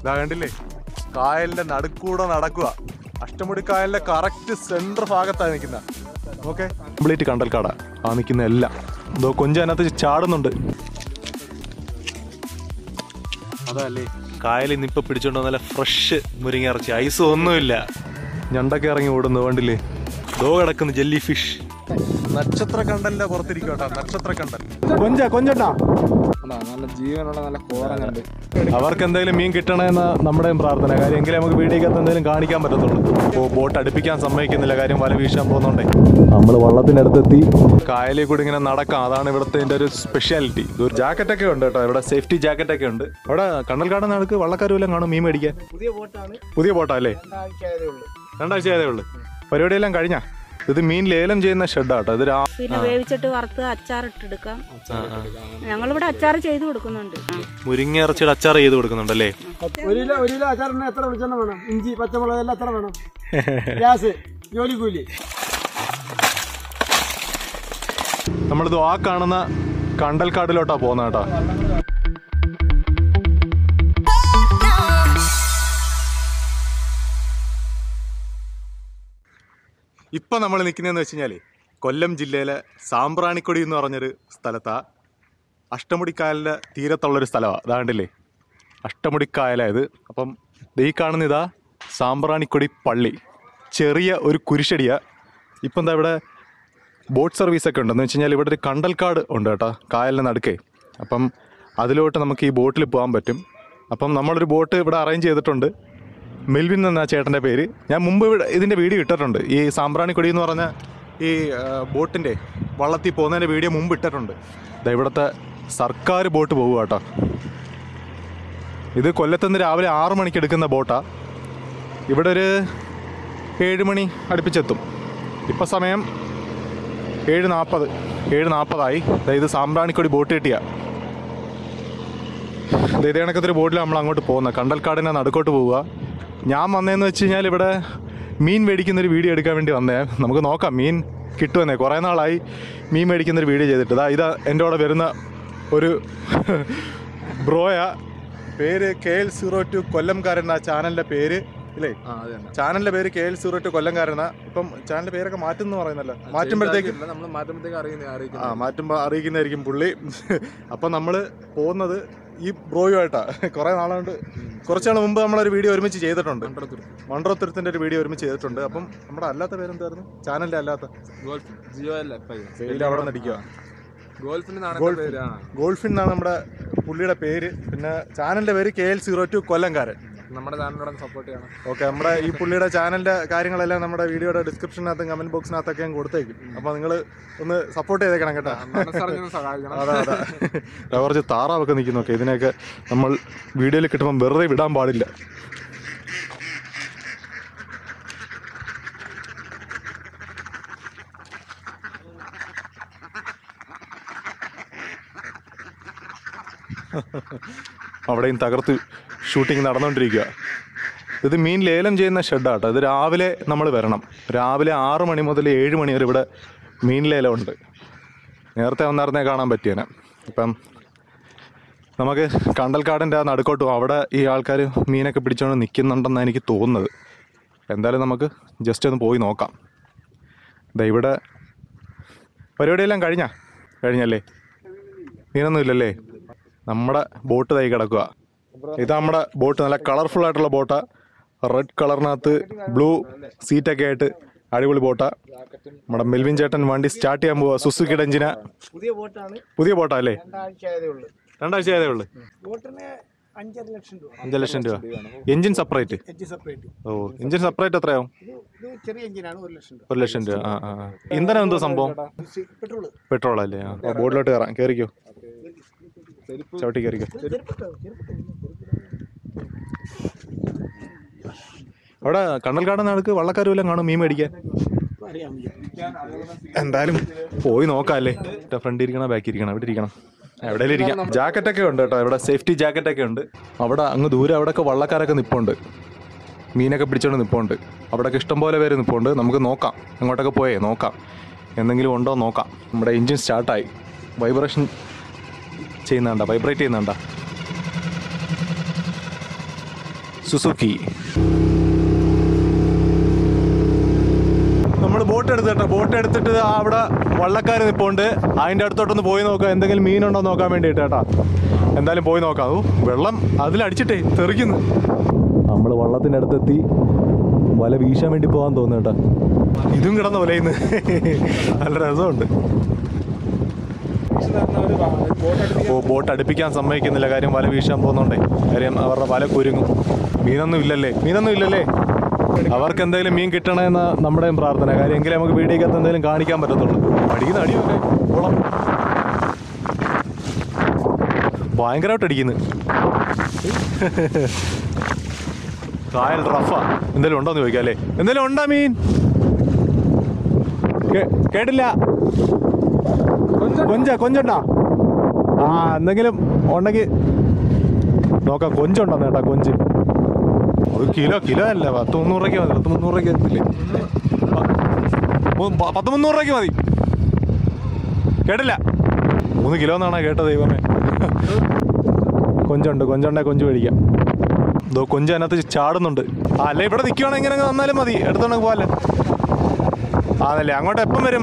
ഇതാ കണ്ടില്ലേ കായലിന്റെ നടുക്കൂടെ നടക്കുക അഷ്ടമുടി കായലിന്റെ കറക്റ്റ് സെന്റർ ഭാഗത്താണ് നിൽക്കുന്ന ഓക്കെ കംപ്ലീറ്റ് കണ്ടൽക്കാട ആ നിൽക്കുന്ന എല്ലാം എന്തോ കൊഞ്ച് അതിനകത്ത് ചാടുന്നുണ്ട് അതല്ലേ കായലിൽ നിന്ന് ഇപ്പൊ പിടിച്ചോണ്ട് നല്ല ഫ്രഷ് മുരിങ്ങ ഇറച്ചി ഐസ് ഒന്നുമില്ല ഞണ്ടൊക്കെ ഇറങ്ങി ഓടുന്നു കണ്ടില്ലേ ദോ കിടക്കുന്നു ജെല്ലി ഫിഷ് നക്ഷത്ര കണ്ടലിന്റെ പുറത്തിരിക്കും കേട്ടോ നക്ഷത്ര കണ്ടൽ കൊഞ്ച കൊഞ്ചണ്ടാ നല്ല ജീവനുള്ള നല്ല കോറം കണ്ട് അവർക്ക് എന്തെങ്കിലും മീൻ കിട്ടണമെന്ന നമ്മുടെയും പ്രാർത്ഥന കാര്യം എങ്കിലും നമുക്ക് വീടിക്കകത്ത് എന്തെങ്കിലും കാണിക്കാൻ പറ്റത്തുള്ളൂ ഇപ്പോൾ ബോട്ട് അടുപ്പിക്കാൻ സമ്മതിക്കുന്നില്ല കാര്യം വല വീശാൻ പോകുന്നുണ്ടേ നമ്മൾ വള്ളത്തിനടുത്തെത്തി കായലിൽ കൂടി ഇങ്ങനെ നടക്കാം അതാണ് ഇവിടുത്തെ ഇതിന്റെ ഒരു സ്പെഷ്യാലിറ്റി ഒരു ജാക്കറ്റ് ഒക്കെ ഉണ്ട് കേട്ടോ ഇവിടെ സേഫ്റ്റി ജാക്കറ്റ് ഒക്കെ ഉണ്ട് അവിടെ കണ്ടൽക്കാട് നടക്ക് വള്ളക്കാരും കാണും മീൻ മേടിക്കാൻ പുതിയ ബോട്ടാണ് പുതിയ ബോട്ടാ അല്ലേ രണ്ടാഴ്ച ആയതേ ഉള്ളൂ രണ്ടാഴ്ച ആയതേ ഉള്ളൂ പരിപാടിയെല്ലാം കഴിഞ്ഞാ ഇത് മീൻ ലേലം ചെയ്യുന്ന ഷെഡാട്ടോ ഇത് രാ പിന്നെ വേവിച്ചിട്ട് വറുത്ത് അച്ചാറിട്ടെടുക്കാം ഞങ്ങളിവിടെ അച്ചാർ ചെയ്ത് കൊടുക്കുന്നുണ്ട് ആ. മുരിങ്ങ ഇറച്ചിയുടെ അച്ചാർ ചെയ്ത് കൊടുക്കുന്നുണ്ടല്ലേ ഒരു കിലോ ഒരു കിലോ അച്ചാറിന് എത്ര വെളിച്ചെണ്ണ വേണം ഇഞ്ചി പച്ചമുളക് എല്ലാം എത്ര വേണം ഗ്യാസ് ജോലി കൂലി നമ്മളിത് ആ കാണുന്ന കണ്ടൽക്കാടിലോട്ടാ പോകുന്ന കേട്ടോ ഇപ്പൊ നമ്മൾ നിൽക്കുന്നതെന്ന് വെച്ച് കഴിഞ്ഞാല് കൊല്ലം ജില്ലയിലെ സാമ്പ്രാണിക്കൊടി എന്ന് പറഞ്ഞൊരു സ്ഥലത്താ അഷ്ടമുടിക്കായലിന്റെ തീരത്തുള്ളൊരു സ്ഥലമാണ് അതാണ്ടില്ലേ അഷ്ടമുടിക്കായലായത് അപ്പം ദേ ഈ കാണുന്ന ഇതാ സാമ്പ്രാണിക്കൊടി പള്ളി ചെറിയ ഒരു കുരിശടിയാ ഇപ്പം എന്താ ഇവിടെ ബോട്ട് സർവീസ് ഒക്കെ ഉണ്ടെന്ന് വെച്ച് കഴിഞ്ഞാൽ ഇവിടെ ഒരു കണ്ടൽക്കാട് ഉണ്ട് കേട്ടോ കായലിന് നടുക്കേ അപ്പം അതിലോട്ട് നമുക്ക് ഈ ബോട്ടിൽ പോകാൻ പറ്റും അപ്പം നമ്മളൊരു ബോട്ട് ഇവിടെ അറേഞ്ച് ചെയ്തിട്ടുണ്ട് മെൽവിൻ എന്ന ചേട്ടൻ്റെ പേര് ഞാൻ മുമ്പ് ഇവിടെ ഇതിൻ്റെ വീഡിയോ ഇട്ടിട്ടുണ്ട് ഈ സാമ്പ്രാണിക്കൊടി എന്ന് പറഞ്ഞ ഈ ബോട്ടിൻ്റെ വള്ളത്തിൽ പോകുന്നതിൻ്റെ വീഡിയോ മുമ്പ് ഇട്ടിട്ടുണ്ട് ദാ ഇവിടുത്തെ സർക്കാർ ബോട്ട് പോകുക കേട്ടോ ഇത് കൊല്ലത്തുനിന്ന് രാവിലെ ആറ് മണിക്ക് എടുക്കുന്ന ബോട്ടാ ഇവിടെ ഒരു ഏഴ് മണി അടുപ്പിച്ചെത്തും ഇപ്പം സമയം ഏഴ് നാൽപ്പത് ഏഴ് നാൽപ്പതായി ഇത് സാമ്പ്രാണിക്കൊടി ബോട്ട് കിട്ടിയ ഇതേ കണക്കത്തൊരു ബോട്ടിൽ നമ്മൾ അങ്ങോട്ട് പോകുന്നത് കണ്ടൽക്കാടിനെ നടുക്കോട്ട് പോവുക ഞാൻ വന്നതെന്ന് വെച്ച് കഴിഞ്ഞാൽ ഇവിടെ മീൻ മേടിക്കുന്ന ഒരു വീഡിയോ എടുക്കാൻ വേണ്ടി വന്നേ നമുക്ക് നോക്കാം മീൻ കിട്ടുമെന്നേ കുറേ നാളായി മീൻ മേടിക്കുന്ന ഒരു വീഡിയോ ചെയ്തിട്ട് ഇതാ ഇതാ എൻ്റെ കൂടെ വരുന്ന ഒരു ബ്രോയ പേര് കെ എൽ സീറോ ടു കൊല്ലംകാരൻ ആ ചാനലിൻ്റെ പേര് ഇല്ലേ ആ അത് തന്നെ ചാനലിന്റെ പേര് കെ എൽ സീറോ ടു കൊല്ലംകാരനാ ഇപ്പം ചാനലിന്റെ പേരൊക്കെ മാറ്റുന്നു പറയുന്നല്ലോ മാറ്റുമ്പോഴത്തേക്ക് നമ്മൾ മാറ്റുമ്പോഴത്തേക്ക് അറിയുന്ന ആ അറിയിക്കുന്നത് മാറ്റുമ്പോൾ അറിയിക്കുന്നതായിരിക്കും പുള്ളി അപ്പം നമ്മൾ പോകുന്നത് ഈ ബ്രോയുമായിട്ടാ കുറെ നാളുകൊണ്ട് കുറച്ച് നാൾ മുമ്പ് നമ്മളൊരു വീഡിയോ ഒരുമിച്ച് ചെയ്തിട്ടുണ്ട് മൺട്രോത്തുരത്തിന്റെ ഒരു വീഡിയോ ഒരുമിച്ച് ചെയ്തിട്ടുണ്ട് അപ്പം നമ്മുടെ അല്ലാത്ത പേരെന്തായിരുന്നു ചാനലിന്റെ അല്ലാത്ത ഗോൾഫ് ജിയോ അല്ല പേര് അവിടെ നടിക്കുക ഗോൾഫിന് ഗോൾഫ്. പേര് ആ ഗോൾഫിൻ എന്നാണ് നമ്മുടെ പുള്ളിയുടെ പേര് പിന്നെ ചാനലിന്റെ പേര് കെ എൽ സീറോ ടു കൊല്ലംകാരൻ നമ്മുടെ ചാനലിനോട് സപ്പോർട്ട് ചെയ്യണം ഓക്കെ നമ്മുടെ ഈ പുള്ളിയുടെ ചാനലിന്റെ കാര്യങ്ങളെല്ലാം നമ്മുടെ വീഡിയോയുടെ ഡിസ്ക്രിപ്ഷനകത്തും കമന്റ് ബോക്സിനകത്തൊക്കെ ഞാൻ കൊടുത്തേക്കും അപ്പോൾ നിങ്ങൾ ഒന്ന് സപ്പോർട്ട് ചെയ്തേക്കണം കേട്ടോ മനസ്സറിഞ്ഞൊന്ന് സഹായിക്കണം അതെ അതെ ദാ കുറച്ച് താറാവൊക്കെ നിൽക്കുന്നൊക്കെ ഇതിനെയൊക്കെ നമ്മൾ വീഡിയോയിൽ കിട്ടുമ്പോൾ വെറുതെ വിടാൻ പാടില്ല അവിടെയും തകർത്ത് ഷൂട്ടിംഗ് നടന്നുകൊണ്ടിരിക്കുക ഇത് മീൻ ലേലം ചെയ്യുന്ന ഷെഡാട്ടോ ഇത് രാവിലെ നമ്മൾ വരണം രാവിലെ ആറ് മണി മുതൽ ഏഴ് മണി വരെ ഇവിടെ മീൻ ലേലമുണ്ട് നേരത്തെ വന്നായിരുന്നേ കാണാൻ പറ്റിയേനെ ഇപ്പം നമുക്ക് കണ്ടൽക്കാടിൻ്റെ ആ നടുക്കോട്ട് പോകാം അവിടെ ഈ ആൾക്കാർ മീനൊക്കെ പിടിച്ചുകൊണ്ട് നിൽക്കുന്നുണ്ടെന്നാണ് എനിക്ക് തോന്നുന്നത് എന്തായാലും നമുക്ക് ജസ്റ്റ് ഒന്ന് പോയി നോക്കാം ദാ ഇവിടെ പരിപാടിയെല്ലാം കഴിഞ്ഞാ കഴിഞ്ഞല്ലേ മീനൊന്നും ഇല്ലല്ലേ നമ്മുടെ ബോട്ട് തൈ കിടക്കുക ഇത് നമ്മുടെ ബോട്ട് നല്ല കളർഫുൾ ആയിട്ടുള്ള ബോട്ടാ റെഡ് കളറിനകത്ത് ബ്ലൂ സീറ്റൊക്കെ ആയിട്ട് അടിപൊളി ബോട്ടാ നമ്മുടെ മെൽവിൻ ചേട്ടൻ വണ്ടി സ്റ്റാർട്ട് ചെയ്യാൻ പോവാ സുസുക്കിയുടെ എഞ്ചിന പുതിയ ബോട്ടാണ് പുതിയ ബോട്ടാ അല്ലേ രണ്ടാഴ്ച ആയതേ ഉള്ളൂ രണ്ടാഴ്ച ആയതേ ഉള്ളൂ ബോട്ടിന് അഞ്ചര ലക്ഷം രൂപ അഞ്ച് ലക്ഷം രൂപ എഞ്ചിൻ സെപ്പറേറ്റ് എച്ച് സെപ്പറേറ്റ് ഓ എഞ്ചിൻ സെപ്പറേറ്റ് എത്രയാവും ഇത് ഇത് ചെറിയ എഞ്ചിനാണ് ഒരു ലക്ഷം രൂപ ഒരു ലക്ഷം രൂപ ആ ആ ആ. ഇന്ധനം എന്തോ സംഭവം പെട്രോള് പെട്രോൾ അല്ലേ ആ ആ, ബോട്ടിലോട്ട് കയറാം കയറിക്കോ ചവിട്ടി കയറിക്കോ അവിടെ കണ്ടൽക്കാട് നടക്ക് വള്ളക്കാരും എല്ലാം കാണും മീൻ മേടിക്കാൻ അറിയാൻ എന്തായാലും പോയി നോക്കാം അല്ലേ ഫ്രണ്ട് ഇരിക്കണം ബാക്കി ഇരിക്കണം ഇവിടെ ഇരിക്കണം എവിടെയും ഇരിക്കാം ജാക്കറ്റ് ഒക്കെ ഉണ്ട് കേട്ടോ ഇവിടെ സേഫ്റ്റി ജാക്കറ്റ് ഒക്കെ ഉണ്ട് അവിടെ അങ്ങ് ദൂരെ അവിടെയൊക്കെ വള്ളക്കാരൊക്കെ നിപ്പുണ്ട് മീനൊക്കെ പിടിച്ചോണ്ട് നിപ്പുണ്ട് അവിടെയൊക്കെ ഇഷ്ടംപോലെ പേര് നിപ്പുണ്ട് നമുക്ക് നോക്കാം അങ്ങോട്ടൊക്കെ പോയേ നോക്കാം എന്തെങ്കിലും ഉണ്ടോ എന്ന് നോക്കാം നമ്മുടെ എൻജിൻ സ്റ്റാർട്ടായി വൈബ്രേഷൻ ചെയ്യുന്നുണ്ട വൈബ്രേറ്റ് ചെയ്യുന്നുണ്ട സുസുക്കി നമ്മൾ ബോട്ട് എടുത്ത് കേട്ടോ ബോട്ട് എടുത്തിട്ട് ദാ അവിടെ വള്ളക്കാർ നിൽപ്പുണ്ട് അതിൻ്റെ അടുത്തോട്ടൊന്ന് പോയി നോക്കാം എന്തെങ്കിലും മീനുണ്ടോ എന്ന് നോക്കാൻ വേണ്ടിയിട്ട് കേട്ടാ എന്തായാലും പോയി നോക്കാം ഓ വെള്ളം അതിലടിച്ചിട്ടേ തെറിക്കുന്നു നമ്മൾ വള്ളത്തിൻ്റെ അടുത്തെത്തി വല വീശാൻ വേണ്ടി പോകാൻ തോന്നുന്നു കേട്ടോ ഇതും കിടന്ന വലയിന്ന് നല്ല രസമുണ്ട് ഓ ബോട്ട് അടുപ്പിക്കാൻ സമ്മതിക്കുന്നില്ല കാര്യം വല വീശാൻ പോകുന്നുണ്ടേ കാര്യം അവരുടെ വല കുരുങ്ങും മീനൊന്നും ഇല്ലല്ലേ മീനൊന്നും ഇല്ലല്ലേ അവർക്ക് എന്തെങ്കിലും മീൻ കിട്ടണമെന്ന നമ്മുടെയും പ്രാർത്ഥന കാര്യം എങ്കിലും നമുക്ക് വീടിക്കകത്ത് എന്തെങ്കിലും കാണിക്കാൻ പറ്റത്തുള്ളൂ അടിക്കുന്ന അടിയൊക്കെ കുളം ഭയങ്കരമായിട്ട് അടിക്കുന്നു കായൽ റഫാ എന്തെങ്കിലും ഉണ്ടോന്ന് ചോദിക്കാം അല്ലേ എന്തെങ്കിലും ഉണ്ടോ മീൻ കേ- കേട്ടില്ല കൊഞ്ച കൊഞ്ചുണ്ടോ ആ എന്തെങ്കിലും ഉണ്ടെങ്കിൽ നോക്കാം കൊഞ്ചുണ്ടോ ചേട്ടാ കൊഞ്ച് ഒരു കിലോ കിലോ അല്ല പത്ത് മുന്നൂറ് രൂപയ്ക്ക് മതി പത്ത് മുന്നൂറ് രൂപയ്ക്ക് എത്തില്ലേ മു- പ- പത്ത് മുന്നൂറ് രൂപയ്ക്ക് മതി കേട്ടില്ല മൂന്ന് കിലോ എന്നാണ് കേട്ട ദൈവമേ കൊഞ്ചുണ്ട് കൊഞ്ചുണ്ടെ കൊഞ്ച് മേടിക്കാം ഇതോ കൊഞ്ച് അതിനകത്ത് ചാടുന്നുണ്ട് ആ അല്ല ഇവിടെ നിൽക്കുവാണെങ്കിൽ ഇങ്ങനെ വന്നാലും മതി എടുത്തോണ്ട് പോവല്ലേ ആണല്ലേ അങ്ങോട്ട് എപ്പം വരും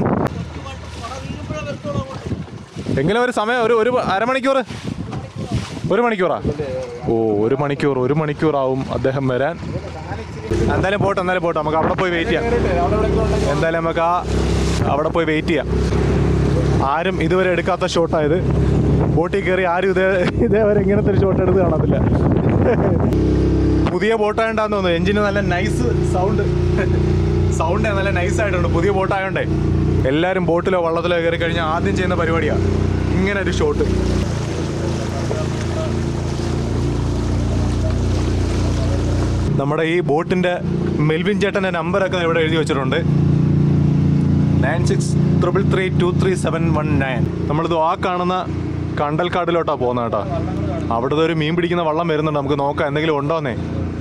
എങ്കിലും ഒരു സമയം ഒരു ഒരു അരമണിക്കൂർ ഒരു മണിക്കൂറാ ഓ ഒരു മണിക്കൂർ ഒരു മണിക്കൂറാവും അദ്ദേഹം വരാൻ എന്തായാലും പോട്ടെ എന്തായാലും പോട്ടെ നമുക്ക് അവിടെ പോയി വെയിറ്റ് ചെയ്യാം എന്തായാലും നമുക്ക് ആ അവിടെ പോയി വെയിറ്റ് ചെയ്യാം ആരും ഇതുവരെ എടുക്കാത്ത ഷോട്ടായത് ബോട്ടിൽ കയറി ആരും ഇതേ ഇതേവരെ ഇങ്ങനത്തെ ഒരു ഷോട്ട് എടുത്ത് കാണത്തില്ല പുതിയ ബോട്ടായോണ്ടാന്ന് തോന്നുന്നു എഞ്ചിന് നല്ല നൈസ് സൗണ്ട് സൗണ്ട് നല്ല നൈസ് ആയിട്ടുണ്ട് പുതിയ ബോട്ടായോണ്ടേ എല്ലാവരും ബോട്ടിലോ വള്ളത്തിലോ കയറി കഴിഞ്ഞാൽ ആദ്യം ചെയ്യുന്ന പരിപാടിയാണ് ഇങ്ങനെ ഒരു ഷോട്ട് നമ്മുടെ ഈ ബോട്ടിന്റെ മെൽവിൻ ചേട്ടന്റെ നമ്പറൊക്കെ ഇവിടെ എഴുതി വെച്ചിട്ടുണ്ട് nine six triple three two three seven one nine നമ്മളിത് ആ കാണുന്ന കണ്ടൽക്കാടിലോട്ടാണ് പോകുന്നത് കേട്ടോ അവിടുത്തെ ഒരു മീൻ പിടിക്കുന്ന വള്ളം വരുന്നുണ്ട് നമുക്ക് നോക്കാം എന്തെങ്കിലും ഉണ്ടോന്നേ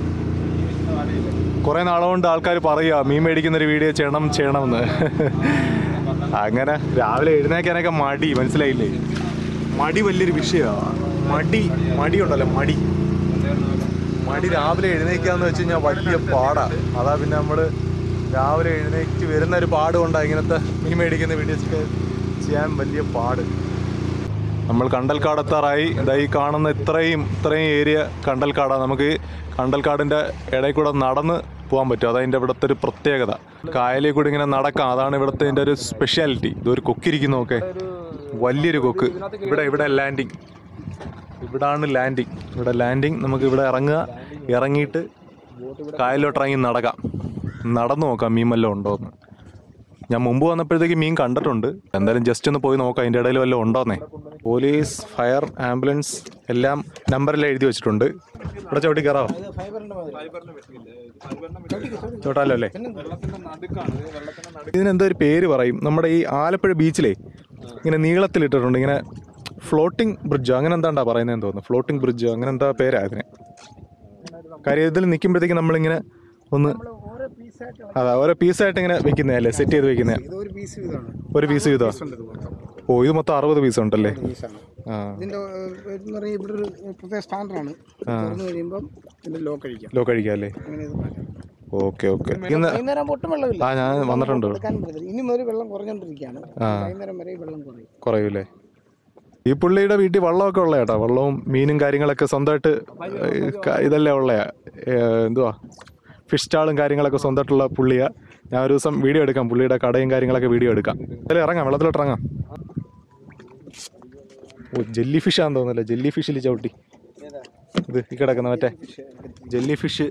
കുറേ നാളുകൊണ്ട് ആൾക്കാർ പറയുക മീൻ മേടിക്കുന്ന ഒരു വീഡിയോ ചെയ്യണം ചെയ്യണമെന്ന് അങ്ങനെ രാവിലെ എഴുന്നേക്കാനൊക്കെ മടി മനസ്സിലായില്ലേ മടി വലിയൊരു വിഷയമാണ് മടി മടി ഉണ്ടല്ലോ മടി മടി രാവിലെ എഴുന്നേക്കാന്ന് വെച്ച് കഴിഞ്ഞാൽ വലിയ പാടാ അതാ പിന്നെ നമ്മൾ രാവിലെ എഴുന്നേറ്റ് വരുന്ന ഒരു പാട് കൊണ്ടാണ് ഇങ്ങനത്തെ മീൻ മേടിക്കുന്ന വീഡിയോസ് ഒക്കെ ചെയ്യാൻ വലിയ പാട് നമ്മൾ കണ്ടൽക്കാടെത്താറായി ഇതാ ഈ കാണുന്ന ഇത്രയും ഇത്രയും ഏരിയ കണ്ടൽക്കാടാണ് നമുക്ക് ഈ കണ്ടൽക്കാടിൻ്റെ ഇടയിൽ കൂടെ നടന്ന് പോകാൻ പറ്റും അതതിൻ്റെ ഇവിടുത്തെ ഒരു പ്രത്യേകത കായലിൽ കൂടി ഇങ്ങനെ നടക്കാം അതാണ് ഇവിടുത്തെ ഇതിൻ്റെ ഒരു സ്പെഷ്യാലിറ്റി ഇതൊരു കൊക്കിരിക്കുന്നു ഒക്കെ വലിയൊരു കൊക്ക് ഇവിടെ ഇവിടെ ലാൻഡിങ് ഇവിടാണ് ലാൻഡിങ് ഇവിടെ ലാൻഡിങ് നമുക്ക് ഇവിടെ ഇറങ്ങുക ഇറങ്ങിയിട്ട് കായലിലോട്ട് ഇറങ്ങി നടക്കാം നടന്നു നോക്കാം മീൻ വല്ലതും ഉണ്ടോ എന്ന് ഞാൻ മുമ്പ് വന്നപ്പോഴത്തേക്ക് മീൻ കണ്ടിട്ടുണ്ട് എന്തായാലും ജസ്റ്റ് ഒന്ന് പോയി നോക്കാം അതിൻ്റെ ഇടയിൽ വല്ലതും ഉണ്ടോന്നേ പോലീസ് ഫയർ ആംബുലൻസ് എല്ലാം നമ്പറിൽ എഴുതി വെച്ചിട്ടുണ്ട് ഇവിടെ ചവിട്ടി കയറാവോ ചോട്ടാലോ അല്ലേ ഇതിനെന്തോ ഒരു പേര് പറയും നമ്മുടെ ഈ ആലപ്പുഴ ബീച്ചിലേ ഇങ്ങനെ നീളത്തിലിട്ടിട്ടുണ്ട് ഇങ്ങനെ ഫ്ലോട്ടിംഗ് ബ്രിഡ്ജോ അങ്ങനെ എന്താണ്ടാ പറയുന്നതെന്ന് തോന്നുന്നു ഫ്ലോട്ടിംഗ് ബ്രിഡ്ജോ അങ്ങനെ എന്താ പേരാ ഇതിന് കാര്യം ഇതിൽ നിൽക്കുമ്പോഴത്തേക്ക് നമ്മളിങ്ങനെ ഒന്ന് അതാ ഓരോ പീസായിട്ട് ഇങ്ങനെ വെക്കുന്നതല്ലേ സെറ്റ് ചെയ്ത് വെക്കുന്നേ ഇത് ഒരു പീസ് വീതമാണ് ഒരു പീസ് ചെയ്തോ ഓ ഇത് മൊത്തം അറുപത് പീസ് ഉണ്ടല്ലേ പീസാണ് ആ ഇതിന്റെ ഏഹ്, എന്ന് പറഞ്ഞാൽ ഇവിടെ ഒരു പ്രത്യേക സ്റ്റാൻഡറാണ് തുറന്നു കഴിയുമ്പം ഇതിന്റെ ലോ കഴിക്കാം ലോ കഴിക്കാം അല്ലേ അങ്ങനെ ഇത് മാറ്റാം. ഓക്കെ ഓക്കെ ഇന്ന് വൈകുന്നേരം ഒട്ടും വെള്ളമില്ല ആ ഞാൻ വന്നിട്ടുണ്ട് എടുക്കാൻ പറ്റത്തില്ല ഇനി മുതൽ വെള്ളം കുറഞ്ഞോണ്ടിരിക്കുകയാണ് വൈകുന്നേരം വരെ ഈ വെള്ളം കുറയും കുറയൂലേ ഈ പുള്ളിയുടെ വീട്ടിൽ വള്ളമൊക്കെ ഉള്ള ചേട്ടാ വള്ളവും മീനും കാര്യങ്ങളൊക്കെ സ്വന്തമായിട്ട് ഏ, ക- ഇതല്ലേ ഉള്ളയാ ഏ, എന്തുവാ ഫിഷ് സ്റ്റാളും കാര്യങ്ങളൊക്കെ സ്വന്തമായിട്ടുള്ള പുള്ളിയാ ഞാൻ ഒരു ദിവസം വീഡിയോ എടുക്കാം പുള്ളിയുടെ കടയും കാര്യങ്ങളൊക്കെ വീഡിയോ എടുക്കാം അതിൽ ഇറങ്ങാം വെള്ളത്തിലോട്ട് ഇറങ്ങാം ഓ ജെല്ലി ഫിഷ് ആണെന്ന് തോന്നുന്നില്ല ജെല്ലി ഫിഷിൽ ചവിട്ടി ഇത് ഈ കിടക്കുന്ന മറ്റേ ജെല്ലി ഫിഷ്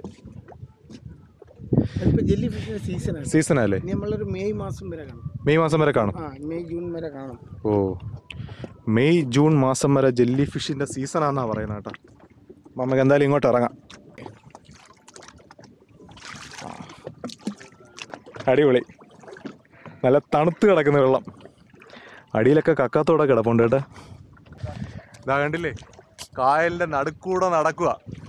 ഇപ്പൊ ജെല്ലി ഫിഷിന്റെ സീസണാണ് സീസണല്ലേ ഇനി നമ്മളൊരു മെയ് മാസം വരെ കാണും മെയ് മാസം വരെ കാണും ആ മെയ് ജൂൺ വരെ കാണും ഓ മെയ് ജൂൺ മാസം വരെ ജെല്ലി ഫിഷിൻ്റെ സീസണാന്നാ പറയുന്നത് കേട്ടോ അപ്പം നമുക്ക് എന്തായാലും ഇങ്ങോട്ട് ഇറങ്ങാം അടിപൊളി നല്ല തണുത്ത് കിടക്കുന്ന വെള്ളം അടിയിലൊക്കെ കക്കാത്തോടെ കിടപ്പുണ്ട് കേട്ടോ ഇതാ കണ്ടില്ലേ കായലിൻ്റെ നടുക്കൂടെ നടക്കുക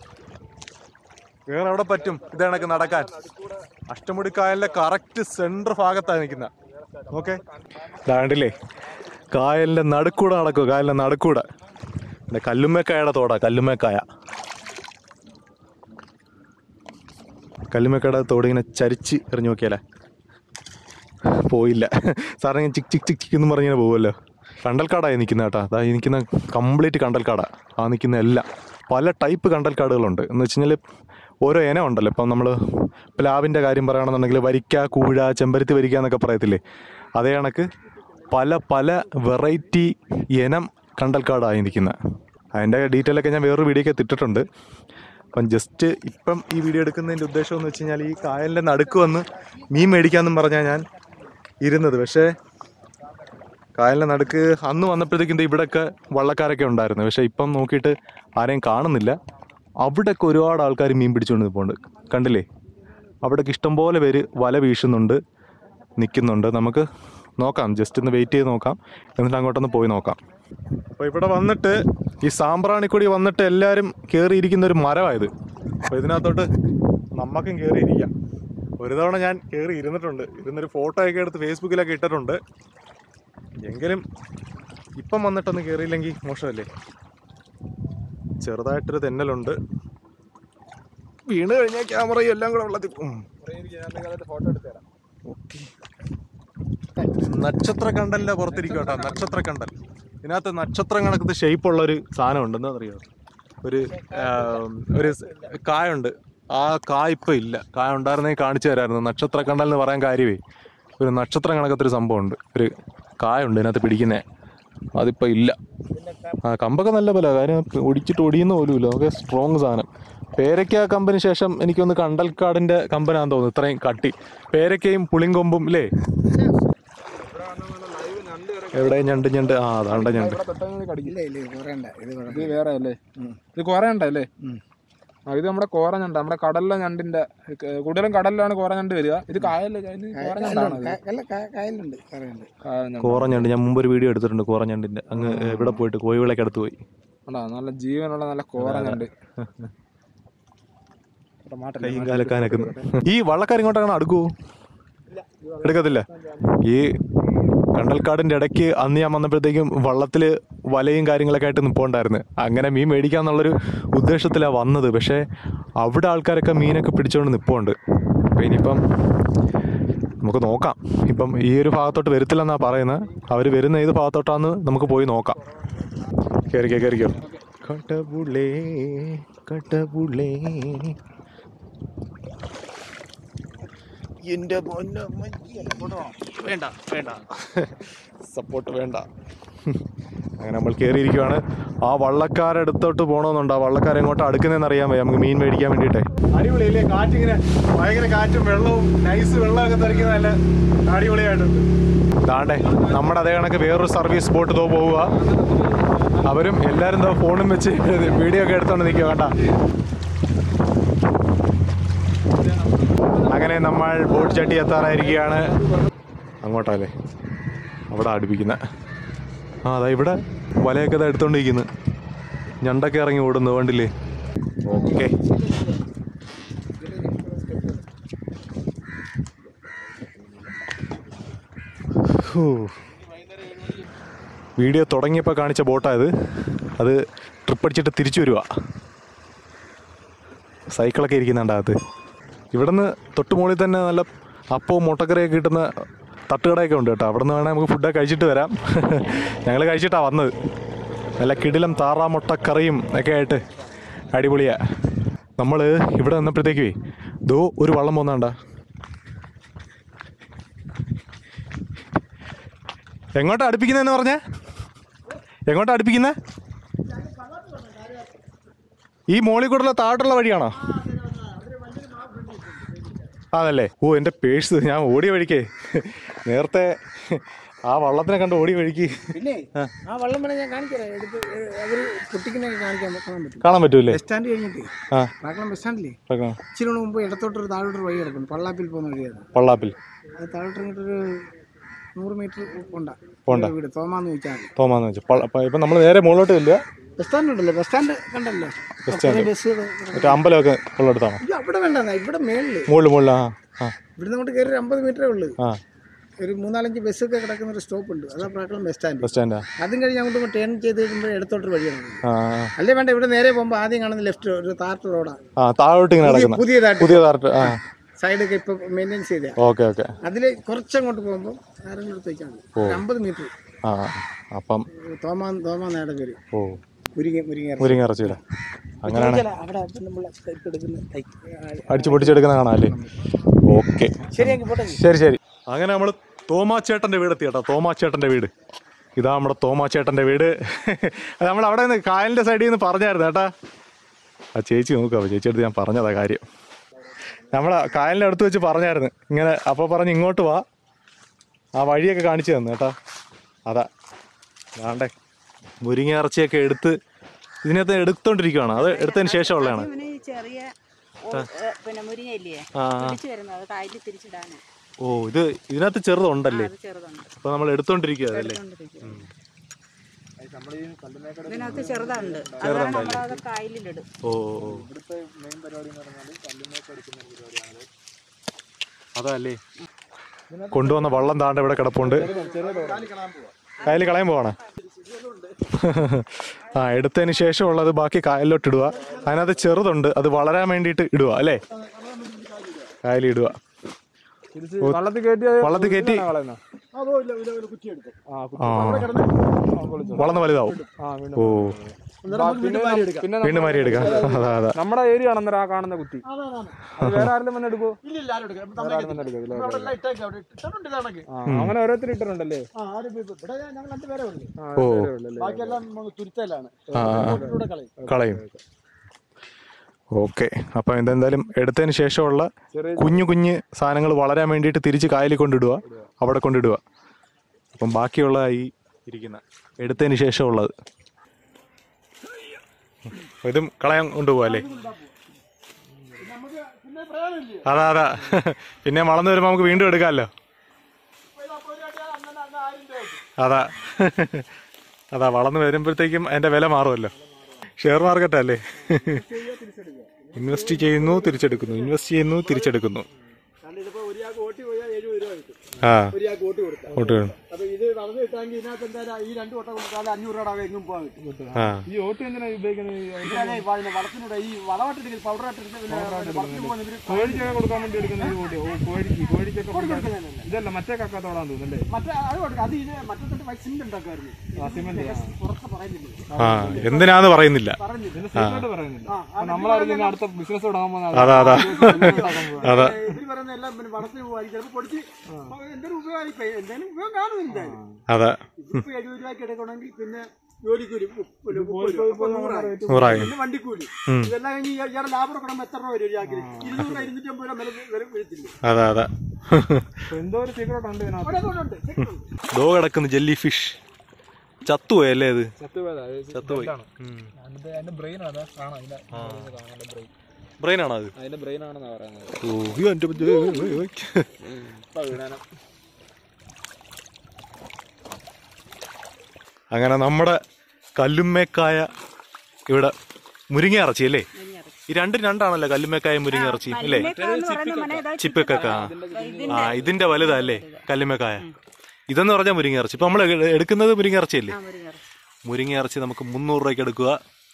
വേറെ എവിടെ പറ്റും ഇത് കണക്ക് നടക്കാൻ അഷ്ടമുടി കായലിന്റെ കറക്റ്റ് സെൻറ്റർ ഭാഗത്താണ് നിൽക്കുന്ന ഓക്കെ കണ്ടില്ലേ കായലിന്റെ നടുക്കൂടെ നടക്കുക കായലിന്റെ നടുക്കൂടെ പിന്നെ കല്ലുമ്മക്കായയുടെ തോടാ കല്ലുമ്മക്കായ കല്ലുമേക്കട തോട് ഇങ്ങനെ ചരിച്ച് എറിഞ്ഞു നോക്കിയാലേ പോയില്ല സാറിന് ഇങ്ങനെ ചിക് ചിക് ചിക് ചിക് എന്ന് പറഞ്ഞിങ്ങനെ പോകുമല്ലോ കണ്ടൽക്കാടായി നിൽക്കുന്ന കേട്ടോ അതാ ഈ നിൽക്കുന്ന കംപ്ലീറ്റ് കണ്ടൽക്കാടാ ആ നിൽക്കുന്ന എല്ലാം പല ടൈപ്പ് കണ്ടൽക്കാടുകളുണ്ട് എന്ന് വെച്ച് കഴിഞ്ഞാൽ ഓരോ ഇനം ഉണ്ടല്ലോ ഇപ്പം നമ്മൾ പ്ലാവിൻ്റെ കാര്യം പറയുകയാണെന്നുണ്ടെങ്കിൽ വരിക്ക കൂഴ ചെമ്പരത്തി വരിക്ക എന്നൊക്കെ പറയത്തില്ലേ അതേ കണക്ക് പല പല വെറൈറ്റി ഇനം കണ്ടൽക്കാടായി നിൽക്കുന്നത് അതിൻ്റെ ഡീറ്റെയിൽ ഒക്കെ ഞാൻ വേറൊരു വീഡിയോ ഒക്കെ ഇട്ടിട്ടുണ്ട് അപ്പം ജസ്റ്റ് ഇപ്പം ഈ വീഡിയോ എടുക്കുന്നതിൻ്റെ ഉദ്ദേശം എന്ന് വെച്ച് കഴിഞ്ഞാൽ ഈ കായലിൻ്റെ നടുക്ക് വന്ന് മീൻ മേടിക്കാമെന്നും പറഞ്ഞാൽ ഞാൻ ഇരുന്നത് പക്ഷേ കായലിൻ്റെ നടുക്ക് അന്ന് വന്നപ്പോഴത്തേക്കും ദേ ഇവിടെയൊക്കെ വള്ളക്കാരൊക്കെ ഉണ്ടായിരുന്നു പക്ഷേ ഇപ്പം നോക്കിയിട്ട് ആരെയും കാണുന്നില്ല അവിടെയൊക്കെ ഒരുപാട് ആൾക്കാർ മീൻ പിടിച്ചുകൊണ്ട് നിൽപ്പുണ്ട് കണ്ടില്ലേ അവിടെയൊക്കെ ഇഷ്ടംപോലെ പേര് വല വീശുന്നുണ്ട് നിൽക്കുന്നുണ്ട് നമുക്ക് നോക്കാം ജസ്റ്റ് ഒന്ന് വെയിറ്റ് ചെയ്ത് നോക്കാം എന്നിട്ട് അങ്ങോട്ടൊന്ന് പോയി നോക്കാം അപ്പോൾ ഇവിടെ വന്നിട്ട് ഈ സാമ്പ്രാണിക്കൊടി വന്നിട്ട് എല്ലാവരും കയറിയിരിക്കുന്ന ഒരു മരമായത് അപ്പോൾ ഇതിനകത്തോട്ട് നമുക്കും കയറിയിരിക്കാം ഒരു തവണ ഞാൻ കയറി ഇരുന്നിട്ടുണ്ട് ഇരുന്നൊരു ഫോട്ടോ ഒക്കെ എടുത്ത് ഫേസ്ബുക്കിലൊക്കെ ഇട്ടിട്ടുണ്ട് എങ്കിലും ഇപ്പം വന്നിട്ടൊന്ന് കയറിയില്ലെങ്കിൽ മോശമല്ലേ ചെറുതായിട്ടൊരു തെന്നലുണ്ട് വീണ് കഴിഞ്ഞാൽ ക്യാമറയും എല്ലാം കൂടെ വെള്ളത്തിൽ പോകും ഓക്കെ നക്ഷത്ര കണ്ടലിന്റെ പുറത്തിരിക്കും കേട്ടോ നക്ഷത്ര കണ്ടൽ ഇതിനകത്ത് നക്ഷത്രം കണക്കത്ത് ഷേപ്പുള്ള ഒരു സാധനമുണ്ട് എന്താ അറിയോ ഒരു ആ, ഒരു സ് കായുണ്ട് ആ കായ ഇപ്പം ഇല്ല കായ ഉണ്ടായിരുന്നെങ്കിൽ കാണിച്ചു തരായിരുന്നു നക്ഷത്ര കണ്ടൽ എന്ന് പറയാൻ കാര്യമേ ഒരു നക്ഷത്രം കണക്കത്തൊരു സംഭവമുണ്ട് ഒരു കായുണ്ട് ഇതിനകത്ത് പിടിക്കുന്നേ അതിപ്പോൾ ഇല്ല ആ കമ്പൊക്കെ നല്ല പോലെ കാര്യം ഒടിച്ചിട്ട് ഒടിയുന്ന പോലും ഇല്ല നമുക്ക് സ്ട്രോങ് സാധനം പേരയ്ക്ക കമ്പന് ശേഷം എനിക്കൊന്ന് കണ്ടൽക്കാടിൻ്റെ കമ്പനാന്ന് തോന്നുന്നു ഇത്രയും കട്ടി പേരയ്ക്കയും പുളിങ്കൊമ്പും ഇല്ലേ എവിടെ ഞണ്ട് ഞണ്ട് ആ അതാണ്ട ഞണ്ട് ഇല്ല ഇല്ല ഇത് കുറയണ്ട ഇത് ഇത് വേറെ അല്ലേ ഇത് കോരണ്ട അല്ലേ ആ ഇത് നമ്മുടെ കോര ഞണ്ട് നമ്മുടെ കടലിലെ ഞണ്ടിന്റെ ക- കൂടുതലും കടലിലാണ് കോര ഞണ്ട് വരിക ഇത് കായലിൽ ഇത് കോര ഞണ്ടാണ് ഇത്. അല്ല കായലുണ്ട് കുറയുണ്ട് കായൽ ഞണ്ട്. കോറ ഞണ്ട് ഞാൻ മുമ്പ് ഒരു വീഡിയോ എടുത്തിട്ടുണ്ട് കോറ ഞണ്ടിൻ്റെ അങ്ങ് ഇവിടെ പോയിട്ട് കോഴിവിളക്ക് അടുത്ത് പോയി കണ്ടോ നല്ല ജീവനുള്ള നല്ല കോര ഞണ്ട് ഇവിടെ മാറ്റല്ലേ, കൈയും കാലക്കാനൊക്കെ ഈ വള്ളക്കാർ ഇങ്ങോട്ടാണ് അടുക്കുവോ എടുക്കത്തില്ല ഈ കണ്ടൽക്കാടിൻ്റെ ഇടയ്ക്ക് അന്ന് ഞാൻ വന്നപ്പോഴത്തേക്കും വള്ളത്തിൽ വലയും കാര്യങ്ങളൊക്കെ ആയിട്ട് നിൽപ്പുണ്ടായിരുന്നു അങ്ങനെ മീൻ മേടിക്കാന്നുള്ളൊരു ഉദ്ദേശത്തിലാണ് വന്നത് പക്ഷേ അവിടെ ആൾക്കാരൊക്കെ മീനൊക്കെ പിടിച്ചുകൊണ്ട് നിൽപ്പുണ്ട് അപ്പം ഇനിയിപ്പം നമുക്ക് നോക്കാം ഇപ്പം ഈ ഒരു ഭാഗത്തോട്ട് വരത്തില്ലെന്നാണ് പറയുന്നത് അവർ വരുന്ന ഏത് ഭാഗത്തോട്ടാന്ന് നമുക്ക് പോയി നോക്കാം കയറിക്കോ കയറിക്കോ കടവുളേ കടവുളേ എൻ്റെ വേണ്ട വേണ്ട സപ്പോർട്ട് വേണ്ട അങ്ങനെ നമ്മൾ കയറിയിരിക്കുവാണ് ആ വള്ളക്കാരടുത്തോട്ട് പോകണമെന്നുണ്ട് ആ വള്ളക്കാരെ എങ്ങോട്ട് അടുക്കുന്നതെന്ന് അറിയാൻ വയ്യ നമുക്ക് മീൻ മേടിക്കാൻ വേണ്ടിയിട്ടേ അടിപൊളിയല്ലേ കാറ്റിങ്ങനെ ഭയങ്കര കാറ്റും വെള്ളവും നൈസ് വെള്ളമൊക്കെ തെറിക്കുന്ന നല്ല അടിപൊളിയായിട്ടുണ്ട് താണ്ടേ നമ്മുടെ അതേ കണക്ക് വേറൊരു സർവീസ് ബോട്ട് തോ പോവുക അവരും എല്ലാവരും തോ ഫോണും വെച്ച് വീഡിയോ ഒക്കെ എടുത്തോണ്ട് നിൽക്കുക കണ്ട അങ്ങനെ നമ്മൾ ബോട്ട് ചട്ടി എത്താറായിരിക്കുകയാണ് അങ്ങോട്ടല്ലേ അവിടെ അടുപ്പിക്കുന്ന ആ അതാ ഇവിടെ വലയൊക്കെ ഇതാ എടുത്തോണ്ടിരിക്കുന്നു ഞണ്ടൊക്കെ ഇറങ്ങി ഓടുന്നു വേണ്ടില്ലേ ഓക്കെ വീഡിയോ തുടങ്ങിയപ്പോൾ കാണിച്ച ബോട്ടായത് അത് ട്രിപ്പ് അടിച്ചിട്ട് തിരിച്ചു വരുക സൈക്കിളൊക്കെ ഇരിക്കുന്നുണ്ട് അകത്ത് ഇവിടുന്ന് തൊട്ട് മുകളിൽ തന്നെ നല്ല അപ്പവും മുട്ടക്കറിയൊക്കെ കിട്ടുന്ന തട്ടുകടയൊക്കെ ഉണ്ട് കേട്ടോ അവിടെ നിന്ന് വേണേൽ നമുക്ക് ഫുഡൊക്കെ കഴിച്ചിട്ട് വരാം ഞങ്ങൾ കഴിച്ചിട്ടാണ് വന്നത് നല്ല കിടിലം താറാ മുട്ടക്കറിയും ഒക്കെ ആയിട്ട് അടിപൊളിയാ നമ്മൾ ഇവിടെ നിന്നപ്പോഴത്തേക്കേ ദോ ഒരു വള്ളം പോന്നാണ്ട എങ്ങോട്ടാ അടുപ്പിക്കുന്നതെന്ന് പറഞ്ഞേ എങ്ങോട്ടാ അടുപ്പിക്കുന്നേ ഈ മോളിൽ കൂടെയുള്ള താഴോട്ടുള്ള വഴിയാണോ അതല്ലേ ഓ എൻ്റെ പേഴ്സ് ഞാൻ ഓടിയ വഴിക്കേ നേരത്തെ ആ വള്ളത്തിനെ കണ്ട് ഓടിയ വഴിക്ക് പിന്നെ ആ വള്ളം വേണേ ഞാൻ കാണിക്കാം എടുത്ത് അവർ പൊട്ടിക്കുന്നൊക്കെ കാണിക്കാൻ കാണാൻ പറ്റും കാണാൻ പറ്റൂലേ ബസ് സ്റ്റാൻഡ് കഴിഞ്ഞിട്ട് ആ പാക്കളം ബസ് സ്റ്റാൻഡില്ലേ കേൾക്കാം. ഇച്ചിരി കൂടെ മുമ്പ് ഇടത്തോട്ടൊരു താഴോട്ടൊരു വഴി കിടക്കുന്നു പള്ളാപ്പിൽ പോകുന്ന വഴിയാണ് പള്ളാപ്പിൽ അത് താഴോട്ട് ഇങ്ങോട്ടൊരു നൂറ് മീറ്റർ പോണ്ട പോണ്ട. വീട് തോമാന്ന് ചോദിച്ചാൽ മതി തോമാന്ന് വെച്ചു പള്ള അപ്പം ഇപ്പം നമ്മൾ നേരെ മുകളിലോട്ട് ഇല്ല ബസ് സ്റ്റാൻഡ് ഉണ്ടല്ലോ ബസ് സ്റ്റാൻഡ് കണ്ടല്ലോ ബസ് സ്റ്റാൻഡ് ബസ് മറ്റേ അമ്പലമൊക്കെ ഉള്ളിടത്താണോ അവിടെ വേണ്ട ഇവിടെ മേളില് മുകളിൽ മുകളിൽ ആ ആ ഇവിടുന്ന് അങ്ങോട്ട് കയറി ഒരു അമ്പത് മീറ്ററേ ഉള്ളൂ ആ ഒരു മൂന്നാലഞ്ച് ബസ്സൊക്കെ കിടക്കുന്ന ഒരു സ്റ്റോപ്പ് ഉണ്ട് അതാ പ്രാക്കളം ബസ് സ്റ്റാൻഡ് ബസ് സ്റ്റാൻഡാ അതും കഴിഞ്ഞ് അങ്ങോട്ട് ടേൺ ചെയ്ത് കഴിയുമ്പോൾ ഇടത്തോട്ട് വഴിയാണ് ആ അല്ലേ വേണ്ട ഇവിടെ നേരെ പോകുമ്പോൾ ആദ്യം കാണുന്ന ലെഫ്റ്റ് ഒരു താർട്ട് റോഡാണ് ആ താഴോട്ട് ഇങ്ങനെ നടക്കുന്ന പുതിയതായിട്ട് പുതിയ താർട്ട് ആ സൈഡൊക്കെ ഇപ്പൊ മെയിൻറ്റെയിൻ ചെയ്ത ഓക്കെ ഓക്കെ അതിൽ കുറച്ചങ്ങോട്ട് പോകുമ്പോൾ ആരെങ്കിലും അടുത്തേക്കാണ് ഒരു അമ്പത് മീറ്റർ ആ അപ്പം തോമാ തോമാ നേടം വരും ഓ മുരിങ്ങ മുരിങ്ങ മുരിങ്ങ ഇറച്ചിയുടെ അങ്ങനെയാണ് അവിടെ നമ്മൾ ഇപ്പൊ എടുക്കുന്ന അടിച്ചു പൊട്ടിച്ചെടുക്കുന്ന കാണാം അല്ലേ ഓക്കെ ശരിയെങ്കിൽ പോട്ടെ ശരി ശരി അങ്ങനെ നമ്മൾ തോമാച്ചേട്ടൻ്റെ വീട് എത്തി കേട്ടോ തോമാച്ചേട്ടൻ്റെ വീട് ഇതാ നമ്മുടെ തോമാച്ചേട്ടൻ്റെ വീട് അത് നമ്മൾ അവിടെ നിന്ന് കായലിൻ്റെ സൈഡിൽ നിന്ന് പറഞ്ഞായിരുന്നു കേട്ടാ ആ ചേച്ചി നോക്കുക ചേച്ചി അടുത്ത് ഞാൻ പറഞ്ഞതാ കാര്യം നമ്മൾ കായലിൻ്റെ അടുത്ത് വെച്ച് പറഞ്ഞായിരുന്നു ഇങ്ങനെ അപ്പോൾ പറഞ്ഞ് ഇങ്ങോട്ട് വാ ആ വഴിയൊക്കെ കാണിച്ചു തന്നു കേട്ടോ അതാ വേണ്ടേ മുരിങ്ങ ഇറച്ചിയൊക്കെ എടുത്ത് ഇതിനകത്ത് എടുത്തോണ്ടിരിക്കുകയാണ് അത് എടുത്തതിന് ശേഷമുള്ളതാണ് ഇവന് ഈ ചെറിയ ഓ- ഏ, പിന്നെ മുരിങ്ങയില്ലേ ആ പിടിച്ചു വരുന്നത് അത് കായലിൽ തിരിച്ചിടാന് ഓ ഇത് ഇതിനകത്ത് ചെറുതുണ്ടല്ലേ അത് ചെറുതുണ്ട് അപ്പോൾ നമ്മൾ എടുത്തോണ്ടിരിക്കുക അതല്ലേ എടുത്തോണ്ടിരിക്കും. ഇതിനകത്ത് ചെറുതുണ്ട് അതാണ് നമ്മളത് കായലിലിടും ഓ ഓ, ഓ. അതല്ലേ കൊണ്ടുവന്ന വള്ളം താണ്ട ഇവിടെ കിടപ്പുണ്ട് കായലിൽ കളയാൻ പോവാണ് ആ എടുത്തതിന് ശേഷമുള്ളത് ബാക്കി കായലിലോട്ട് ഇടുക അതിനകത്ത് ചെറുതുണ്ട് അത് വളരാൻ വേണ്ടിയിട്ട് ഇടുക അല്ലേ കായലിൽ ഇടുക വള്ളത്തിൽ കയറ്റി വള്ളത്തിൽ കയറ്റി കളയുന്ന അതോ ഇല്ല ഇല്ല ഒരു കുറ്റി എടുക്കും ആ വളർന്ന് വലുതാവും ആ വീണ്ടും ഓ അന്നേരം നമുക്ക് വീണ്ടും വാരി എടുക്കാം പിന്നെ വീണ്ടും മാറി എടുക്കാം അതാ അതാ നമ്മുടെ ഏരിയ ആണ് അന്നേരം ആ കാണുന്ന കുത്തി അതാണ് അത് വേറെ ആരെങ്കിലും വന്ന് എടുക്കോ ഇല്ല ഇല്ല ആരും എടുക്കാം വേറെ ആരും വന്ന് എടുക്കത്തില്ല അവിടെ എല്ലാം ഇട്ടേക്കാം അവിടെ ഇട്ടിട്ടുണ്ട് ഇതാണെങ്കിൽ ആ അങ്ങനെ ഓരോരുത്തർ ഇട്ടിട്ടുണ്ടല്ലേ ആ ആരും ഇപ്പൊ- ഇവിടെ ഞങ്ങൾ രണ്ടുപേരെ ഉള്ളു ആ ഓ. ഓരോരുത്തരേ ഉള്ളൂ അല്ലേ? ബാക്കിയെല്ലാം നമുക്ക് തുരുത്തലാണ് ആ. ഇവിടെ കളയും കളയും ഓക്കെ അപ്പം ഇതെന്തായാലും എടുത്തതിന് ശേഷമുള്ള ചെറിയ കുഞ്ഞു കുഞ്ഞ് സാധനങ്ങൾ വളരാൻ വേണ്ടിയിട്ട് തിരിച്ച് കായലിൽ കൊണ്ടിടുക അവിടെ കൊണ്ടിടുക അപ്പം ബാക്കിയുള്ള ഈ ഇരിക്കുന്ന എടുത്തതിന് ശേഷമുള്ളത് ഇതും കളയാൻ കൊണ്ടുപോകാം അല്ലേ നമുക്ക് പിന്നെ പ്രയോജനമില്ല അതാ അതാ പിന്നെ വളർന്നു വരുമ്പോൾ നമുക്ക് വീണ്ടും എടുക്കാമല്ലോ അങ്ങനെ അങ്ങ് ആയിരം രൂപ കിട്ടും. അതാ അതാ വളർന്നു വരുമ്പോഴത്തേക്കും അതിന്റെ വില മാറുമല്ലോ ഷെയർ മാർക്കറ്റ് അല്ലേ ഇൻവെസ്റ്റ് ചെയ്യുന്നു തിരിച്ചെടുക്കുന്നു ഇൻവെസ്റ്റ് ചെയ്യുന്നു തിരിച്ചെടുക്കുന്നു കാരണം ഇതിപ്പോ ഒരാൾക്ക് ഓട്ടി പോയാൽ എഴുപത് രൂപ കിട്ടും ആ ഒരാൾക്ക് ഓട്ടി കൊടുത്താൽ ഓട്ട് വേണം അപ്പൊ ഇത് വളർന്നു കിട്ടാമെങ്കിൽ ഇതിനകത്ത് എന്തായാലും ഈ രണ്ട് വട്ടം കൊടുത്താൽ അഞ്ഞൂറ് രൂപ എങ്ങും പോകാൻ കിട്ടും ആ ഈ ഓട്ട് എന്തിനാ ഉപയോഗിക്കുന്നത് ഈ ഇതാണ് ഈ വള- വളത്തിനൂടെ ഈ വളമായിട്ട് പൗഡറായിട്ട് എടുത്ത് പിന്നെ വളത്തിന് പോകുന്ന ഇവര് കോഴിക്കൊക്കെ കൊടുക്കാൻ വേണ്ടി എടുക്കുന്ന ഈ ഓട്ട് ഓ കോഴിക്ക് കോഴിക്കൊക്കെ കൊടുക്കാൻ- ഇതല്ല മറ്റേ കക്കാത്തോടാന്ന് തോന്നുന്നല്ലേ മറ്റേ അത് കൊടുക്കും അത് ഇത് മറ്റേ വൈസിന്റെ ഉണ്ടാക്കുമായിരുന്നു പുറത്ത് പറയുന്നില്ല ആ എന്തിനാന്ന് പറയുന്നില്ല പറഞ്ഞില്ല ഇതിന്റെ സീക്രട്ട് പറയുന്നില്ല അപ്പൊ നമ്മളായിരിക്കും ഇനി അടുത്ത ബിസിനസ് തുടങ്ങാൻ പോകുന്ന അതാ അതാ അതാ ഇവര് പറയുന്ന എല്ലാം പിന്നെ വളത്തിന് പോകാൻ ചിലപ്പോൾ പൊടിച്ച് എന്തൊരു ഉപയോഗം ഇപ്പൊ എന്തെങ്കിലും ഉപയോഗം കാണും എന്തായാലും അതാ ഇപ്പൊ എഴുപത് രൂപയ്ക്ക് എടുക്കണമെങ്കിൽ പിന്നെ ജോലിക്കൂലി ഉപ്പ് ഒരു മുപ്പത് രൂപ, അപ്പൊ നൂറായി. നൂറായി പിന്നെ വണ്ടിക്കൂലി ഇതെല്ലാം കഴിഞ്ഞ് ഈ- ഇയാളുടെ ലാഭം കൊടുക്കണം എത്ര രൂപ വരും ഒരു ചാക്കിന് ഇരുന്നൂറ് രൂപ ഇരുന്നൂറ്റമ്പത് രൂപ വില വില വീഴത്തില്ല അതാ അതാ അപ്പൊ എന്തോ ഒരു സീക്രട്ട് ഉണ്ട് ഇതിനകത്ത് അവിടെ അതുകൊണ്ടുണ്ട് ദോ കിടക്കുന്നു ജെല്ലി ഫിഷ് ചത്തുപോയല്ലേ അത് ചത്തുപോയതാ ചത്തുപോയി അതിന്റെ ബ്രെയിൻ ആണ് കാണാം അതിന്റെ കാണാൻ ബ്രെയിൻ ബ്രെയിൻ ആണോ അത് അതിന്റെ ബ്രെയിൻ ആണെന്നാ പറയുന്നത് ഓ ഇത് എൻ്റെ പറ്റ- ഇപ്പൊ വീണാനം അങ്ങനെ നമ്മുടെ കല്ലുമ്മേക്കായ ഇവിടെ മുരിങ്ങ ഇറച്ചി അല്ലേ ഈ രണ്ടും രണ്ടാണല്ലോ കല്ലുമ്മേക്കായ മുരിങ്ങ ഇറച്ചി അല്ലേ കല്ലുമേക്കാന്ന് പറയുന്ന മനെ ഇതാ ചിപ്പിക്കൊക്കെ ആ ആ ഇതിന്റെ വലുതാ അല്ലേ കല്ലുമ്മേക്കായ ഇതെന്ന് പറഞ്ഞാൽ മുരിങ്ങ ഇറച്ചി ഇപ്പൊ നമ്മൾ എടുക്കുന്നത് മുരിങ്ങ ഇറച്ചിയല്ലേ ആ മുരിങ്ങ ഇറച്ചി. മുരിങ്ങ ഇറച്ചി നമുക്ക് മുന്നൂറ് രൂപയ്ക്ക് എടുക്കുക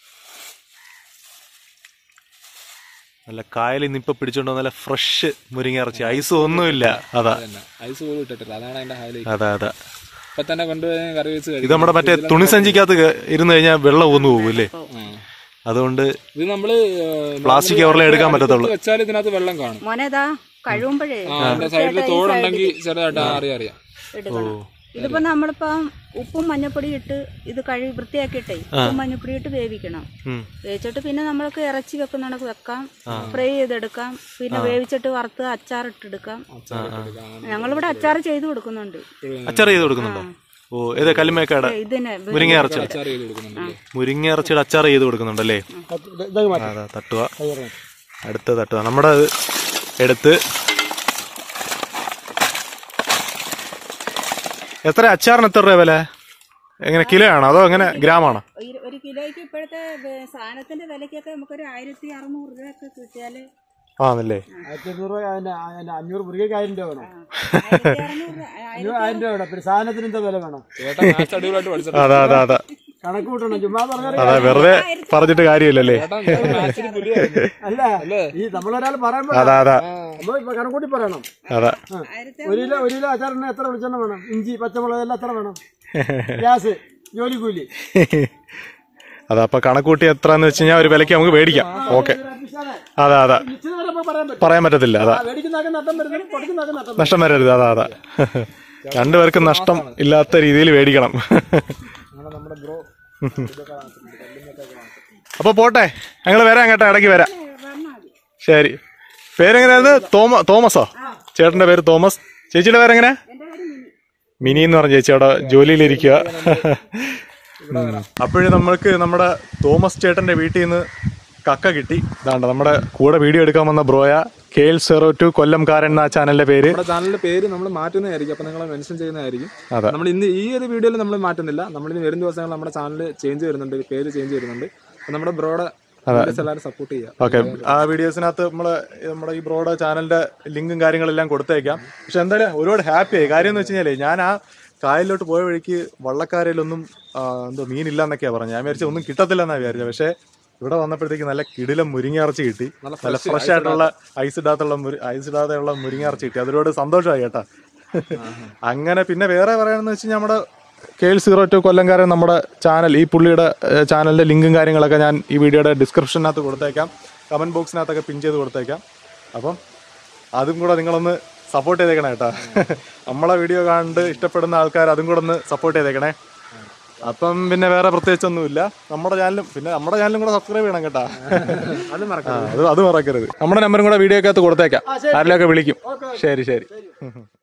നല്ല കായലിൽ നിന്ന് ഇപ്പൊ പിടിച്ചോണ്ട് വന്ന നല്ല ഫ്രഷ് മുരിങ്ങ ഇറച്ചി ഐസ് ഒന്നുമില്ല അതാ ഐസ് പോലും ഇട്ടിട്ടില്ല അതാണ് അതിന്റെ ഹൈലൈറ്റ് അതാ അതാ ഇപ്പൊ തന്നെ കൊണ്ടുപോയി കറി വെച്ച് ഇത് നമ്മുടെ മറ്റേ തുണിസഞ്ചിക്കകത്ത് കേ- ഇരുന്ന് കഴിഞ്ഞാൽ വെള്ളം ഒന്ന് പോകും അല്ലേ അതുകൊണ്ട് ഇത് നമ്മള് പ്ലാസ്റ്റിക് കവറിലേ എടുക്കാൻ പറ്റത്തുള്ളൂ വെച്ചാൽ ഇതിനകത്ത് വെള്ളം കാണും മോനെ ഇതാ കഴിവുമ്പോഴേ ആ അതിന്റെ സൈഡിൽ തോടുണ്ടെങ്കിൽ ചെറുതായിട്ട് അറിയാം അറിയാം എടുക്കണം ഇതിപ്പോ നമ്മളിപ്പം ഉപ്പും മഞ്ഞപ്പൊടി ഇട്ട് ഇത് കഴുകി വൃത്തിയാക്കിയിട്ടേ ഉപ്പും മഞ്ഞപ്പൊടി ഇട്ട് വേവിക്കണം ഉം. വേവിച്ചിട്ട് പിന്നെ നമ്മൾക്ക് ഇറച്ചി വെക്കുന്നുണ്ടെങ്കിൽ വെക്കാം ഫ്രൈ ചെയ്തെടുക്കാം പിന്നെ വേവിച്ചിട്ട് വറുത്ത് അച്ചാറിട്ടെടുക്കാം ഞങ്ങളിവിടെ അച്ചാർ ചെയ്ത് കൊടുക്കുന്നുണ്ട് അച്ചാർ ചെയ്ത് കൊടുക്കുന്നുണ്ടോ ഓ ഏതാ കല്ലുമേക്കാട് ഇതിന് മുരിങ്ങ ഇറച്ചി അച്ചാർ ചെയ്ത് കൊടുക്കുന്നുണ്ടല്ലേ മുരിങ്ങ ഇറച്ചിയുടെ അച്ചാർ ചെയ്ത് കൊടുക്കുന്നുണ്ടല്ലേ അതാ തട്ടുക അടുത്ത് തട്ടുക നമ്മുടെ അത് എടുത്ത് എത്ര അച്ചാറിന് എത്ര രൂപ വില എങ്ങനെ കിലോ ആണോ അതോ എങ്ങനെ ഗ്രാമാണോ ഒരു- ഒരു കിലോയ്ക്ക് ഇപ്പോഴത്തെ വേ- സാധനത്തിന്റെ വിലയ്ക്കൊക്കെ നമുക്കൊരു ആയിരത്തി അറുന്നൂറ് രൂപയൊക്കെ കിട്ടിയാല് ആണല്ലേ ആയിരത്തി എണ്ണൂറ് രൂപ അതിന്റെ അതിന്റെ അഞ്ഞൂറ് മുറികൾക്ക് ആയിരം രൂപ വേണം അഞ്ഞൂറ് ആയിരം രൂപ വേണം പിന്നെ സാധനത്തിന് എന്താ വില വേണം ചേട്ടൻ മാത്സ് അടിപൊളിയായിട്ട് പഠിച്ചിട്ടുണ്ട് അതാ അതാ അതാ കണക്ക് കൂട്ടണം ചുമ്മാ പറഞ്ഞാൽ അതാ വെറുതെ പറഞ്ഞിട്ട് കാര്യമില്ലല്ലേ ചേട്ടൻ ചേട്ടൻ മാത്സിന് പുലിയായിരുന്നു അല്ല ഈ നമ്മളൊരാൾ പറയുമ്പോ അതാ അതാ നമ്മൾ ഇപ്പൊ കണക്കൂട്ടി പറയണം അതാ ആ. ഒരു കിലോ ഒരു കിലോ അച്ചാറിന് എത്ര വെളിച്ചെണ്ണ വേണം ഇഞ്ചി പച്ചമുളക് എല്ലാം എത്ര വേണം ഗ്യാസ് ജോലി കൂലി അതാ അപ്പൊ കണക്കൂട്ടി എത്രന്ന് വെച്ച് കഴിഞ്ഞാൽ ഒരു വിലക്ക് നമുക്ക് മേടിക്കാം ഓക്കെ അതാ അതാ നിശ്ചിത വില ഇപ്പൊ പറയാൻ പറ്റും പറയാൻ പറ്റത്തില്ല അതാ ആ, മേടിക്കുന്നതൊക്കെ നട്ടം വരുന്നത് കൊടുക്കുന്നതൊക്കെ നട്ടം വരും. നഷ്ടം വരരുത് അതാ അതാ രണ്ടുപേർക്കും നഷ്ടം ഇല്ലാത്ത രീതിയിൽ മേടിക്കണം നമ്മുടെ ബ്രോ അപ്പൊ പോട്ടെ ഞങ്ങൾ വരാം കേട്ടോ ഇടയ്ക്ക് വരാം ശരി പേരെങ്ങനെയായിരുന്നു തോമ തോമസോ ചേട്ടന്റെ പേര് തോമസ് ചേച്ചിയുടെ പേരെങ്ങനെ മിനി എന്ന് പറഞ്ഞ ചേച്ചി അവിടെ ജോലിയിലിരിക്കുക അപ്പോഴും നമ്മൾക്ക് നമ്മുടെ തോമസ് ചേട്ടന്റെ വീട്ടിൽ നിന്ന് കക്ക കിട്ടി ഇതാണ്ട് നമ്മുടെ കൂടെ വീഡിയോ എടുക്കാൻ വന്ന ബ്രോയ കെ എൽ സീറോ ടു കൊല്ലംകാരൻ എന്ന ചാനലിന്റെ പേര് നമ്മുടെ ചാനലിന്റെ പേര് നമ്മൾ മാറ്റുന്നതായിരിക്കും അപ്പൊ നിങ്ങളെ മെൻഷൻ ചെയ്യുന്നതായിരിക്കും അതെ. നമ്മൾ ഇന്ന് ഈ ഒരു വീഡിയോയിൽ നമ്മൾ മാറ്റുന്നില്ല നമ്മൾ ഇനി വരും ദിവസങ്ങൾ നമ്മുടെ ചാനൽ ചേഞ്ച് വരുന്നുണ്ട് പേര് ചേഞ്ച് വരുന്നുണ്ട് അപ്പൊ നമ്മുടെ ബ്രോയുടെ എല്ലാവരും സപ്പോർട്ട് ചെയ്യുക ഓക്കെ ആ വീഡിയോസിനകത്ത് നമ്മള് നമ്മുടെ ഈ ബ്രോഡ് ചാനലിന്റെ ലിങ്കും കാര്യങ്ങളെല്ലാം കൊടുത്തേക്കാം പക്ഷെ എന്തായാലും ഒരുപാട് ഹാപ്പി ആയി കാര്യം എന്ന് വെച്ച് കഴിഞ്ഞാലേ ഞാൻ ആ കായലിലോട്ട് പോയ വഴിക്ക് വള്ളക്കാരയിലൊന്നും ആ, എന്തോ മീനില്ല എന്നൊക്കെയാ പറഞ്ഞു ഞാൻ വിചാരിച്ച ഒന്നും കിട്ടത്തില്ല എന്നാ വിചാരിച്ചത് പക്ഷെ ഇവിടെ വന്നപ്പോഴത്തേക്ക് നല്ല കിടിലം മുരിങ്ങയിറച്ചി കിട്ടി നല്ല ഫ്രഷ് ആയിട്ടുള്ള ഐസ് ഇടാത്തുള്ള ഐസ് ഇടാതെയുള്ള മുരിങ്ങയിറച്ചി കിട്ടി അതിലൂടെ സന്തോഷമായി കേട്ടാ അങ്ങനെ പിന്നെ വേറെ പറയാനെന്ന് വെച്ച് കഴിഞ്ഞാൽ നമ്മുടെ കെ എൽ സീറോ ടു കൊല്ലംകാരൻ നമ്മുടെ ചാനൽ ഈ പുള്ളിയുടെ ഏഹ്, ചാനലിന്റെ ലിങ്കും കാര്യങ്ങളൊക്കെ ഞാൻ ഈ വീഡിയോയുടെ ഡിസ്ക്രിപ്ഷനകത്ത് കൊടുത്തേക്കാം കമന്റ് ബോക്സിനകത്തൊക്കെ പിൻ ചെയ്ത് കൊടുത്തേക്കാം അപ്പം അതും കൂടെ നിങ്ങളൊന്ന് സപ്പോർട്ട് ചെയ്തേക്കണേ കേട്ടാ നമ്മളെ വീഡിയോ കണ്ട് ഇഷ്ടപ്പെടുന്ന ആൾക്കാർ അതും കൂടെ ഒന്ന് സപ്പോർട്ട് ചെയ്തേക്കണേ അപ്പം പിന്നെ വേറെ പ്രത്യേകിച്ചൊന്നുമില്ല നമ്മുടെ ചാനലും പിന്നെ നമ്മുടെ ചാനലും കൂടെ സബ്സ്ക്രൈബ് ചെയ്യണം കേട്ടാ അത് ആ, മറക്കാം അത് അത് മറക്കരുത് നമ്മുടെ നമ്പറും കൂടെ വീഡിയോക്കകത്ത് കൊടുത്തേക്കാം ആരിലൊക്കെ വിളിക്കും ശരി ശരി